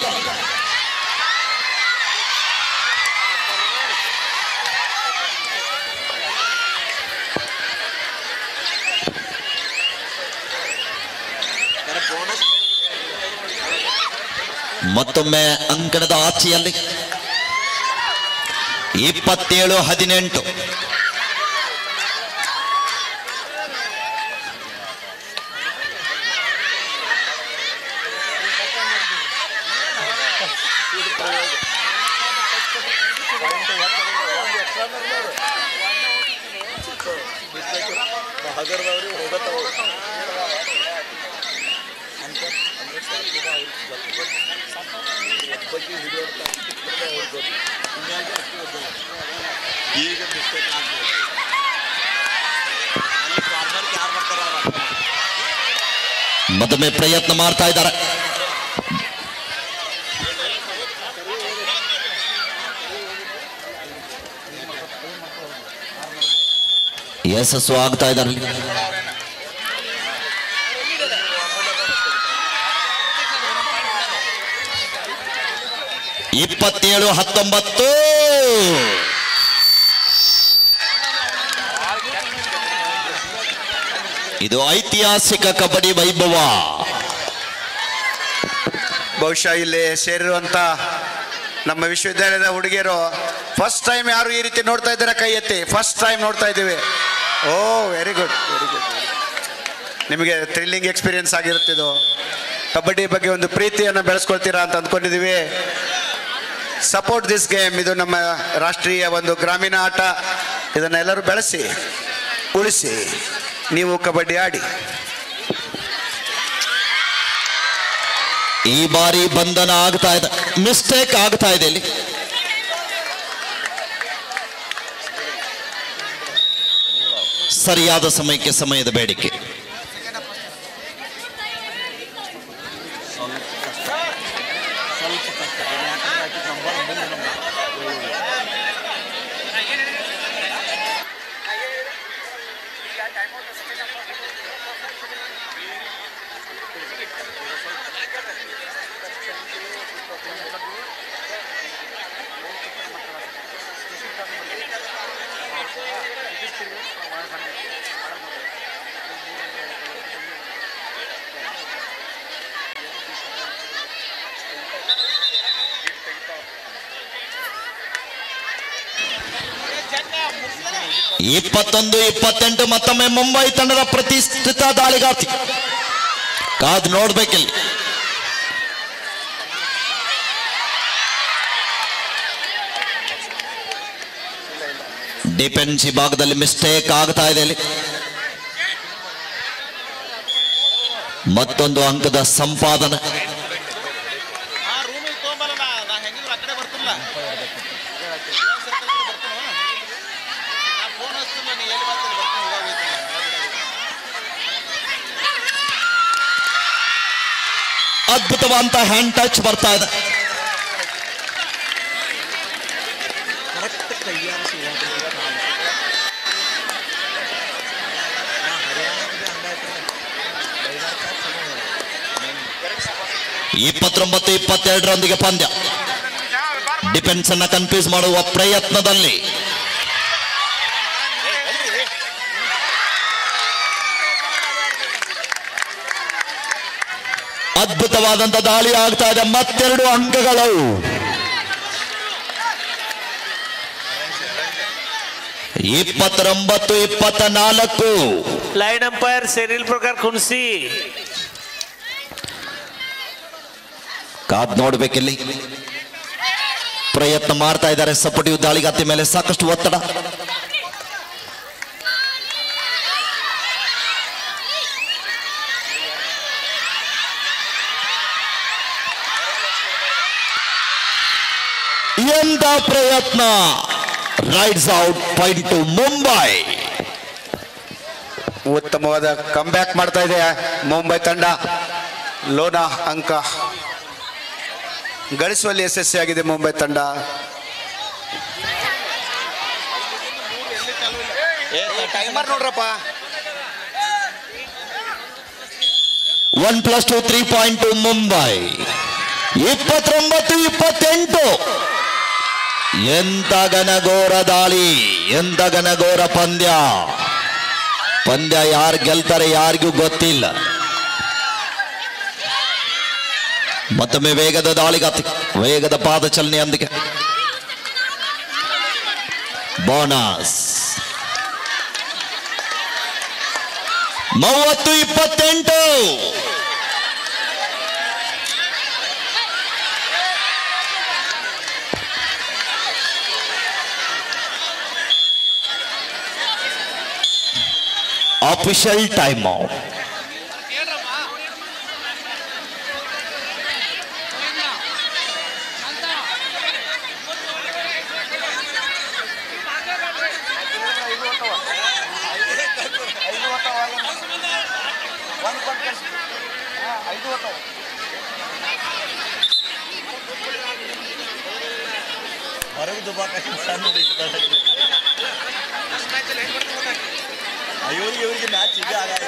ಮತ್ತೊಮ್ಮೆ ಅಂಕಣದ ಆಚೆಯಲ್ಲಿ ಇಪ್ಪತ್ತೇಳು ಹದಿನೆಂಟು ಮತ್ತೊಮ್ಮೆ ಪ್ರಯತ್ನ ಮಾಡ್ತಾ ಇದ್ದಾರೆ ಯಶಸ್ಸು ಆಗ್ತಾ ಇದ್ದಾರೆ ಇಲ್ಲಿ. ಇಪ್ಪತ್ತೇಳು ಹತ್ತೊಂಬತ್ತು ಇದು ಐತಿಹಾಸಿಕ ಕಬಡ್ಡಿ ವೈಭವ ಬಹುಶಃ ಇಲ್ಲಿ ಸೇರಿರುವಂತ ನಮ್ಮ ವಿಶ್ವವಿದ್ಯಾಲಯದ ಹುಡುಗಿಯರು ಫಸ್ಟ್ ಟೈಮ್ ಯಾರು ಈ ರೀತಿ ನೋಡ್ತಾ ಇದ್ದಾರೆ ಕೈ ಎತ್ತಿ ಫಸ್ಟ್ ಟೈಮ್ ನೋಡ್ತಾ ಇದ್ದೀವಿ oh very good very good ನಿಮಗೆ ಥ್ರಿಲ್ಲಿಂಗ್ ಎಕ್ಸ್ಪೀರಿಯನ್ಸ್ ಆಗಿರುತ್ತಿದ್ದು ಕಬಡ್ಡಿ ಬಗ್ಗೆ ಒಂದು ಪ್ರೀತಿಯನ್ನು ಬೆಳೆಸ್ಕೊಳ್ತೀರಾ ಅಂತ ಅಂದ್ಕೊಂಡಿದ್ದೀವಿ ಸಪೋರ್ಟ್ ದಿಸ್ ಗೇಮ್ ಇದು ನಮ್ಮ ರಾಷ್ಟ್ರೀಯ ಒಂದು ಗ್ರಾಮೀಣ ಆಟ ಇದನ್ನೆಲ್ಲರೂ ಬೆಳೆಸಿ ಉಳಿಸಿ ನೀವು ಕಬಡ್ಡಿ ಆಡಿ ಈ ಬಾರಿ ಬಂಧನ ಆಗ್ತಾ ಇದೆ ಮಿಸ್ಟೇಕ್ ಆಗ್ತಾ ಇದೆ ಇಲ್ಲಿ ಸರಿಯಾದ ಸಮಯಕ್ಕೆ ಸಮಯದ ಬೇಡಿಕೆ ಇಪ್ಪತ್ತೊಂದು ಇಪ್ಪತ್ತೆಂಟು ಮತ್ತೊಮ್ಮೆ ಮುಂಬೈ ತಂಡದ ಪ್ರತಿಷ್ಠಿತ ದಾಳಿಗಾರ್ತಿ ಕಾದು ನೋಡ್ಬೇಕಿಲ್ಲಿ ಡಿಫೆನ್ಸ್ ಭಾಗದಲ್ಲಿ ಮಿಸ್ಟೇಕ್ ಆಗ್ತಾ ಇದೆ ಇಲ್ಲಿ ಮತ್ತೊಂದು ಅಂಕದ ಸಂಪಾದನೆ ಆ ರೂಮಿಗೆ ತೊಗೊಂಬಲ್ಲ ನಾ ನಾ ಹೆಂಗಿದ್ರು ಆ ಕಡೆ ಬರ್ತೀನಿ ಬರ್ತಿಲ್ಲ ಫೋನ್ ಹಚ್ತಿಲ್ಲ ನೀ ಎಲ್ಲಿ ಬರ್ತೀನಿ ಬರ್ತೀನಿ ಇವಾಗ ಹೋಗ್ತೀನಿ. ಅದ್ಭುತವಾದಂತ ಹ್ಯಾಂಡ್ ಟಚ್ ಬರ್ತಾ ಇದೆ ಇಪ್ಪತ್ತೊಂಬತ್ತು ಇಪ್ಪತ್ತೆರಡರೊಂದಿಗೆ ಪಂದ್ಯ ಡಿಫೆನ್ಸ್ ಅನ್ನ ಕನ್ಫ್ಯೂಸ್ ಮಾಡುವ ಪ್ರಯತ್ನದಲ್ಲಿ ಅದ್ಭುತವಾದಂತ ದಾಳಿ ಆಗ್ತಾ ಇದೆ ಮತ್ತೆರಡು ಅಂಕಗಳು ಇಪ್ಪತ್ತೊಂಬತ್ತು ಇಪ್ಪತ್ತ ನಾಲ್ಕು लाइन अंपायर सेरिल प्रकार खुनसी ಕಾದ್ ನೋಡ್ಬೇಕಿಲ್ಲಿ ಪ್ರಯತ್ನ ಮಾಡ್ತಾ ಇದ್ದಾರೆ ಸಪಟಿಯು ದಾಳಿಗಾತಿ ಮೇಲೆ ಸಾಕಷ್ಟು ಒತ್ತಡ ಎಂತ ಪ್ರಯತ್ನ raids out point to Mumbai ಉತ್ತಮವಾದ ಕಂಬ್ಯಾಕ್ ಮಾಡ್ತಾ ಇದೆ ಮುಂಬೈ ತಂಡ ಲೋನಾ ಅಂಕ ಗಳಿಸುವಲ್ಲಿ ಯಶಸ್ವಿಯಾಗಿದೆ ಮುಂಬೈ ತಂಡ ಟೈಮರ್ ನೋಡ್ರಪ್ಪ one plus two three point to Mumbai ಇಪ್ಪತ್ತೊಂಬತ್ತು ಇಪ್ಪತ್ತೆಂಟು ಎಂತ ಘನಘೋರ ದಾಳಿ ಎಂತ ಘನಘೋರ ಪಂದ್ಯ ಪಂದ್ಯ ಯಾರು ಗೆಲ್ತಾರೆ ಯಾರಿಗೂ ಗೊತ್ತಿಲ್ಲ ಮತ್ತೊಮ್ಮೆ ವೇಗದ ದಾಳಿಗಾತಿ ವೇಗದ ಪಾದಚಲನೆಯೊಂದಿಗೆ ಬೋನಸ್ ಮೂವತ್ತು ಇಪ್ಪತ್ತೆಂಟು ಅಫಿಷಿಯಲ್ ಟೈಮ್ ಔಟ್ ಹೊರಗೆ ದುಬಾಕ ಸಣ್ಣ ಇವ್ರಿಗೆ ಇವ್ರಿಗೆ ಮ್ಯಾಚ್ ಇದೆ ಆಗಾಯ್ತು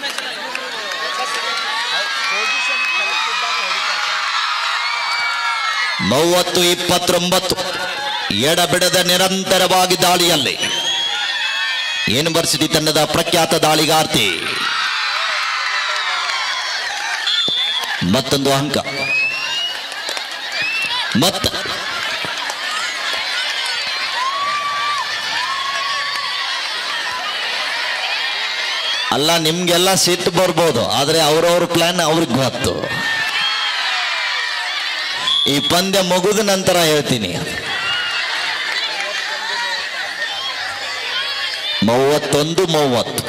ಪೊಸಿಷನ್ ಕರೆಕ್ಟ್ ಇದ್ದಾಗ ಹೊಡಿತಾರೆ ಮೂವತ್ತು ಇಪ್ಪತ್ತೊಂಬತ್ತು ಎಡಬಿಡದ ನಿರಂತರವಾಗಿ ದಾಳಿಯಲ್ಲಿ ಯೂನಿವರ್ಸಿಟಿ ತಂಡದ ಪ್ರಖ್ಯಾತ ದಾಳಿಗಾರ್ತಿ ಮತ್ತೊಂದು ಅಂಕ ಮತ್ತ ಅಲ್ಲ ನಿಮ್ಗೆಲ್ಲ ಸಿಟ್ಟು ಬರ್ಬೋದು ಆದ್ರೆ ಅವ್ರವ್ರ ಪ್ಲಾನ್ ಅವ್ರಿಗೆ ಗೊತ್ತು ಈ ಪಂದ್ಯ ಮುಗಿದ ನಂತರ ಹೇಳ್ತೀನಿ ಮೂವತ್ತೊಂದು ಮೂವತ್ತು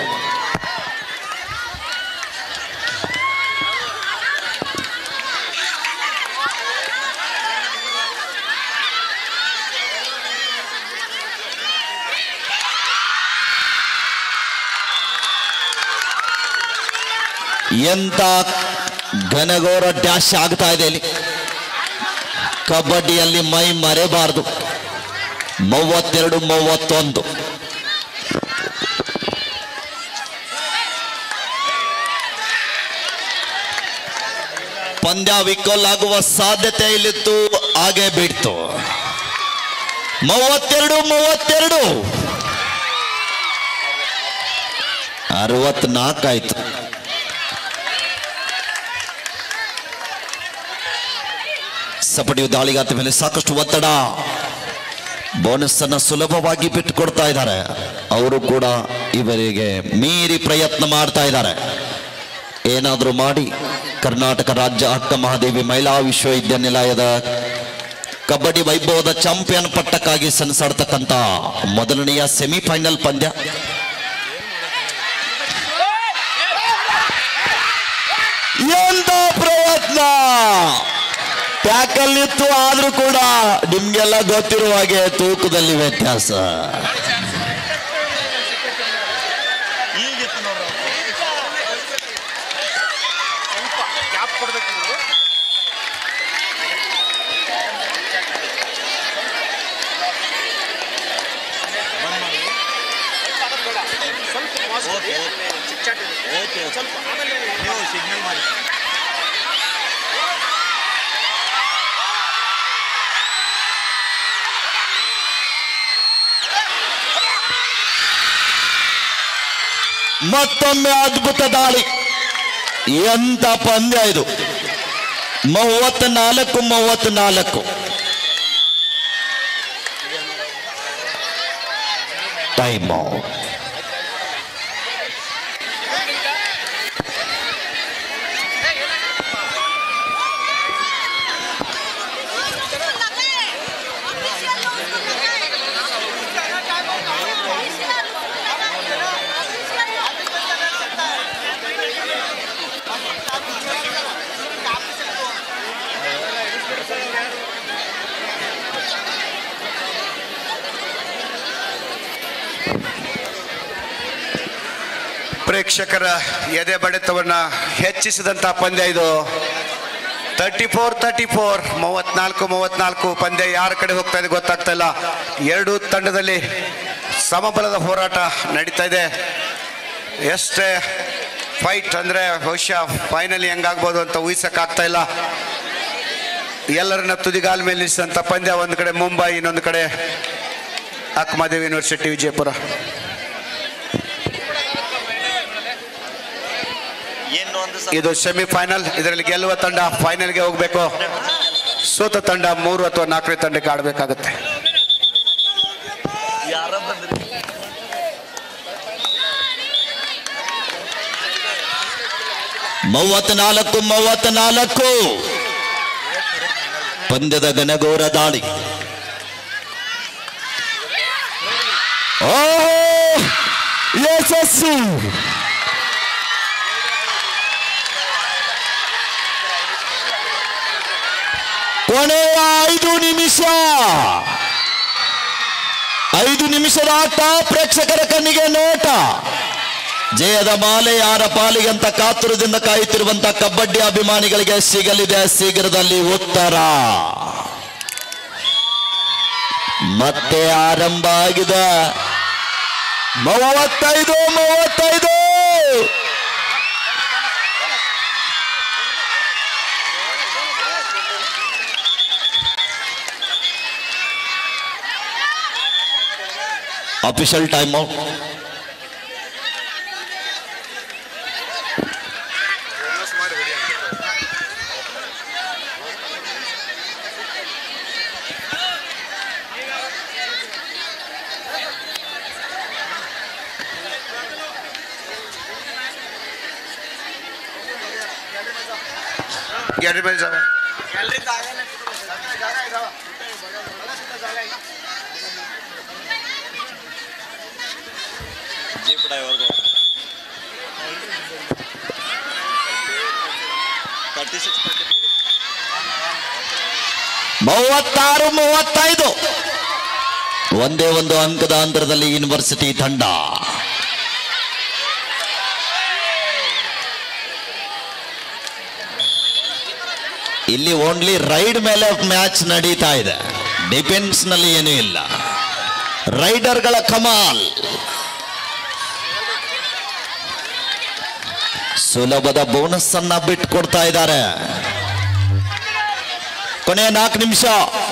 ಎಂತ ಘನಘೋರ ಡ್ಯಾಶ್ ಆಗ್ತಾ ಇದೆ ಇಲ್ಲಿ ಕಬಡ್ಡಿಯಲ್ಲಿ ಮೈ ಮರೆಬಾರದು ಮೂವತ್ತೆರಡು ಮೂವತ್ತೊಂದು ಪಂದ್ಯ ವಿಕೋಲಾಗುವ ಸಾಧ್ಯತೆ ಇಲ್ಲಿತ್ತು ಹಾಗೆ ಬಿಡ್ತು ಮೂವತ್ತೆರಡು ಮೂವತ್ತೆರಡು ಅರವತ್ನಾಲ್ಕಾಯ್ತು ಸಪಡಿಯು ದಾಳಿಗಾತ ಮೇಲೆ ಸಾಕಷ್ಟು ಒತ್ತಡ ಬೋನಸ್ ಅನ್ನ ಸುಲಭವಾಗಿ ಬಿಟ್ಟುಕೊಡ್ತಾ ಇದ್ದಾರೆ ಅವರು ಕೂಡ ಇವರಿಗೆ ಮೀರಿ ಪ್ರಯತ್ನ ಮಾಡ್ತಾ ಇದ್ದಾರೆ ಏನಾದರೂ ಮಾಡಿ ಕರ್ನಾಟಕ ರಾಜ್ಯ ಅಕ್ಕ ಮಹಾದೇವಿ ಮಹಿಳಾ ವಿಶ್ವವಿದ್ಯಾನಿಲಯದ ಕಬಡ್ಡಿ ವೈಭವದ ಚಾಂಪಿಯನ್ ಪಟ್ಟಕ್ಕಾಗಿ ಸೆಣಸಾಡ್ತಕ್ಕಂಥ ಮೊದಲನೆಯ ಸೆಮಿಫೈನಲ್ ಪಂದ್ಯ ಎಂತ ಪ್ರಯತ್ನ ಟ್ಯಾಕಲ್ ಇತ್ತು ಆದ್ರೂ ಕೂಡ ನಿಮ್ಗೆಲ್ಲ ಗೊತ್ತಿರುವ ಹಾಗೆ ತೂಕದಲ್ಲಿ ವ್ಯತ್ಯಾಸ ಈಗಿತ್ತು ನೋಡ್ರಿ ಸ್ವಲ್ಪ ಗ್ಯಾಪ್ ಕೊಡ್ಬೇಕಿದ್ರು ಸ್ವಲ್ಪ pause ಕೊಡಿ. ಚಿಟ್ಚಾಟ್ ಇರುತ್ತೆ. ಸ್ವಲ್ಪ ಆಮೇಲೆ ನೀವು ಸಿಗ್ನಲ್ ಮಾಡಿ ಮತ್ತೊಮ್ಮೆ ಅದ್ಭುತ ದಾಳಿ ಎಂತ ಪಂದ್ಯ ಇದು ಮೂವತ್ತ ನಾಲ್ಕು ಮೂವತ್ತ ನಾಲ್ಕು ಟೈಮ್ ಪ್ರೇಕ್ಷಕರ ಎದೆ ಬಡಿತವನ್ನ ಹೆಚ್ಚಿಸಿದಂತ ಪಂದ್ಯ ಇದು ತರ್ಟಿ ಫೋರ್ ತರ್ಟಿ ಫೋರ್ ಮೂವತ್ನಾಲ್ಕು ಮೂವತ್ನಾಲ್ಕು ಪಂದ್ಯ ಯಾರ ಕಡೆ ಹೋಗ್ತಾ ಇದೆ ಗೊತ್ತಾಗ್ತಾ ಇಲ್ಲ ಎರಡು ತಂಡದಲ್ಲಿ ಸಮಬಲದ ಹೋರಾಟ ನಡೀತಾ ಇದೆ ಎಷ್ಟೇ ಫೈಟ್ ಅಂದ್ರೆ ಬಹುಶಃ ಫೈನಲ್ ಹೆಂಗಾಗ್ಬೋದು ಅಂತ ಊಹಿಸಕ್ಕಾಗ್ತಾ ಇಲ್ಲ ಎಲ್ಲರನ್ನ ತುದಿಗಾಲ ಮೇಲೆ ನಿಲ್ಲಿಸಿದಂಥ ಪಂದ್ಯ ಒಂದು ಕಡೆ ಮುಂಬೈ ಇನ್ನೊಂದು ಕಡೆ ಅಕ್ಮದೇವ್ ಯೂನಿವರ್ಸಿಟಿ ವಿಜಯಪುರ ಇದು ಸೆಮಿಫೈನಲ್ ಇದರಲ್ಲಿ ಗೆಲ್ಲುವ ತಂಡ ಫೈನಲ್ಗೆ ಹೋಗಬೇಕು ಸೋತ ತಂಡ ಮೂರು ಅಥವಾ ನಾಲ್ಕನೇ ತಂಡಕ್ಕೆ ಆಡಬೇಕಾಗುತ್ತೆ ಮೂವತ್ನಾಲ್ಕು ಮೂವತ್ನಾಲ್ಕು ಪಂದ್ಯದ ಘನಘೋರ ದಾಳಿ ಓ ಯಶಸ್ಸು ಕೊನೆಯ ಐದು ನಿಮಿಷ ಐದು ನಿಮಿಷದ ಆಟ ಪ್ರೇಕ್ಷಕರ ಕಣ್ಣಿಗೆ ನೋಟ ಜಯದ ಮಾಲೆ ಯಾರ ಪಾಲಿಗೆ ಅಂತ ಕಾತುರದಿಂದ ಕಾಯುತ್ತಿರುವಂತ ಕಬಡ್ಡಿ ಅಭಿಮಾನಿಗಳಿಗೆ ಸಿಗಲಿದೆ ಶೀಘ್ರದಲ್ಲಿ ಉತ್ತರ ಮತ್ತೆ ಆರಂಭ ಆಗಿದೆ ಮೂವತ್ತೈದು ಮೂವತ್ತೈದು ಅಫಿಷಿಯಲ್ ಟೈಮ್ ಔಟ್ ಎರಡು ಮೇಲೆ ಜಾಗ ಮೂವತ್ತಾರು ಮೂವತ್ತೈದು ಒಂದೇ ಒಂದು ಅಂಕದ ಅಂತರದಲ್ಲಿ ಯೂನಿವರ್ಸಿಟಿ ತಂಡ ಇಲ್ಲಿ ಓನ್ಲಿ ರೈಡ್ ಮೇಲೆ ಮ್ಯಾಚ್ ನಡೀತಾ ಇದೆ ಡಿಫೆನ್ಸ್ ನಲ್ಲಿ ಏನೂ ಇಲ್ಲ ರೈಡರ್ಗಳ ಕಮಾಲ್ ಸುಲಭದ ಬೋನಸ್ ಅನ್ನ ಬಿಟ್ಕೊಡ್ತಾ ಇದ್ದಾರೆ ಕೊನೆಯ ನಾಲ್ಕು ನಿಮಿಷ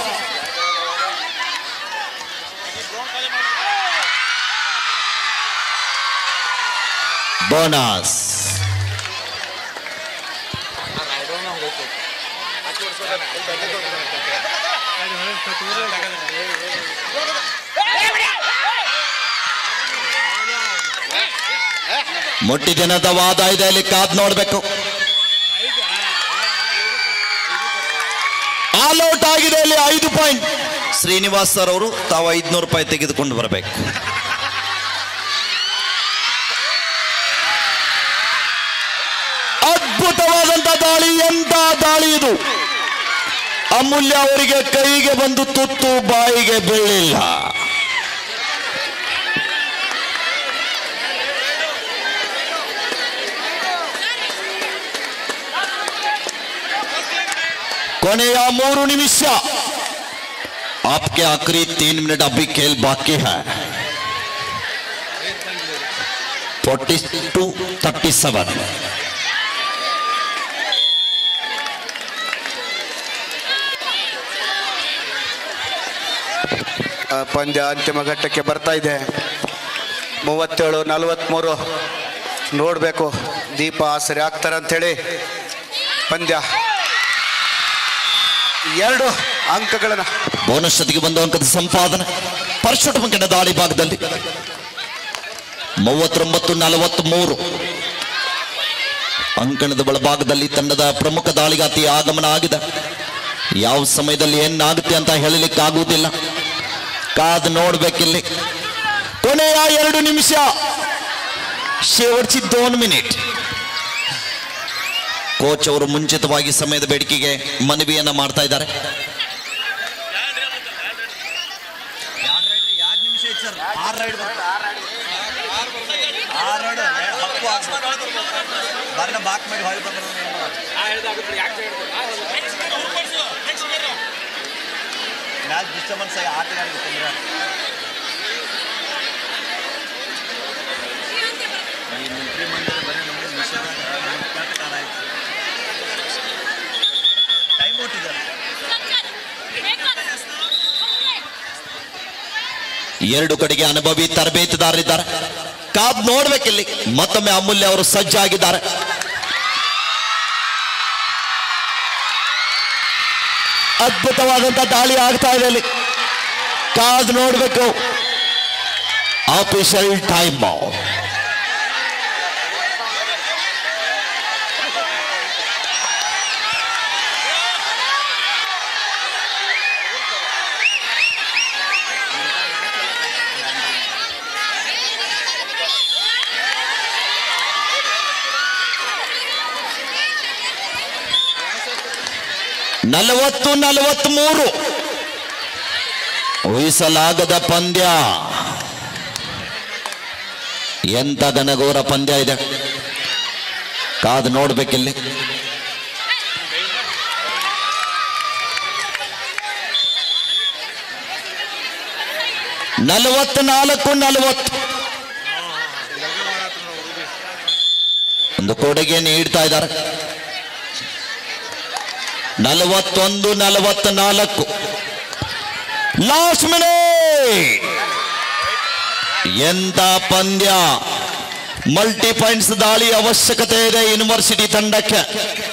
ಬೋನಸ್ ಮೊಟ್ಟಿ ದಿನದ ವಾದ ಇದೆ ಅಲ್ಲಿ ಕಾದ್ ನೋಡ್ಬೇಕು ಆಲ್ ಔಟ್ ಆಗಿದೆ ಅಲ್ಲಿ ಐದು ಪಾಯಿಂಟ್ ಶ್ರೀನಿವಾಸ್ ಸರ್ ಅವರು ತಾವು ಐದ್ನೂರು ರೂಪಾಯಿ ತೆಗೆದುಕೊಂಡು ಬರಬೇಕು ಅದ್ಭುತವಾದಂತ ದಾಳಿ ಎಂತ ದಾಳಿ ಇದು ಅಮೂಲ್ಯ ಅವರಿಗೆ ಕೈಗೆ ಬಂದು ತುತ್ತು ಬಾಯಿಗೆ ಬೀಳಿಲ್ಲ ಕೊನೆಯ ಮೂರು ನಿಮಿಷ आपके आखिरी तीन मिनट अभी खेल बाकी है फोर्टी टू थर्टी सेवन ಆ, ಪಂದ್ಯ ಅಂತಿಮ ಘಟ್ಟಕ್ಕೆ ಬರ್ತಾ ಇದೆ ಮೂವತ್ತೇಳು ನಲವತ್ತ್ಮೂರು ನೋಡಬೇಕು ದೀಪ ಸರಿ ಆಗ್ತಾರೆ ಅಂಥೇಳಿ ಪಂದ್ಯ ಎರಡು ಅಂಕಗಳನ್ನು ಬೋನಸ್ ಜೊತೆಗೆ ಬಂದು ಅಂಕದ ಸಂಪಾದನೆ ಪರ್ಶುಟ್ ಮಂಕನ ದಾಳಿ ಭಾಗದಲ್ಲಿ ಮೂವತ್ತೊಂಬತ್ತು ನಲವತ್ತ್ ಮೂರು ಅಂಕಣದ ಒಳಭಾಗದಲ್ಲಿ ತಂಡದ ಪ್ರಮುಖ ದಾಳಿಗಾತಿ ಆಗಮನ ಆಗಿದೆ ಯಾವ ಸಮಯದಲ್ಲಿ ಏನಾಗುತ್ತೆ ಅಂತ ಹೇಳಲಿಕ್ಕೆ ಆಗುವುದಿಲ್ಲ ಕಾದು ನೋಡ್ಬೇಕಿಲ್ಲಿ ಕೊನೆಯ ಎರಡು ನಿಮಿಷ शेवटची दोन ಮಿನಿಟ್ ಕೋಚ್ ಅವರು ಮುಂಚಿತವಾಗಿ ಸಮಯದ ಬೇಡಿಕೆಗೆ ಮನವಿಯನ್ನ ಮಾಡ್ತಾ ಇದ್ದಾರೆ ಮ್ಯಾಚ್ ಡಿಸ್ಟರ್ಬೆನ್ಸ್ ಆಗಿ ಆಟಗಾರರಿಗೆ ತೊಂದರೆ ಈ ಮಂತ್ರಿ ಮಂಡಲ ಬರೀ ನಮಗೆ ನಿಷೇಧ ಕಾಲ ಆಯ್ತು ಟೈಮ್ ಕೊಟ್ಟಿದ್ದಾರೆ ಎರಡು ಕಡೆಗೆ ಅನುಭವಿ ತರಬೇತುದಾರರಿದ್ದಾರೆ ಕಾದ್ ನೋಡ್ಬೇಕಿಲ್ಲಿ ಮತ್ತೊಮ್ಮೆ ಅಮೂಲ್ಯ ಅವರು ಸಜ್ಜಾಗಿದ್ದಾರೆ ಅದ್ಭುತವಾದಂತ ದಾಳಿ ಆಗ್ತಾ ಇದೆ ಅಲ್ಲಿ ಕಾದ್ ನೋಡ್ಬೇಕು ಆಫೀಷಿಯಲ್ ಟೈಮ್ ನಲವತ್ತು ನಲವತ್ಮೂರು ಊಹಿಸಲಾಗದ ಪಂದ್ಯ ಎಂತ ಘನಘೋರ ಪಂದ್ಯ ಇದೆ ಕಾದು ನೋಡ್ಬೇಕಿಲ್ಲಿ ನಲವತ್ನಾಲ್ಕು ನಲವತ್ತು ಒಂದು ಕೊಡುಗೆ ನೀಡ್ತಾ ಇದ್ದಾರೆ ನಲವತ್ತೊಂದು ನಲವತ್ನಾಲ್ಕು ಲಾಸ್ಟ್ ಮಿನಿಟ್ ಎಂತ ಪಂದ್ಯ ಮಲ್ಟಿ ಪಾಯಿಂಟ್ಸ್ ದಾಳಿ ಅವಶ್ಯಕತೆ ಇದೆ ಯೂನಿವರ್ಸಿಟಿ ತಂಡಕ್ಕೆ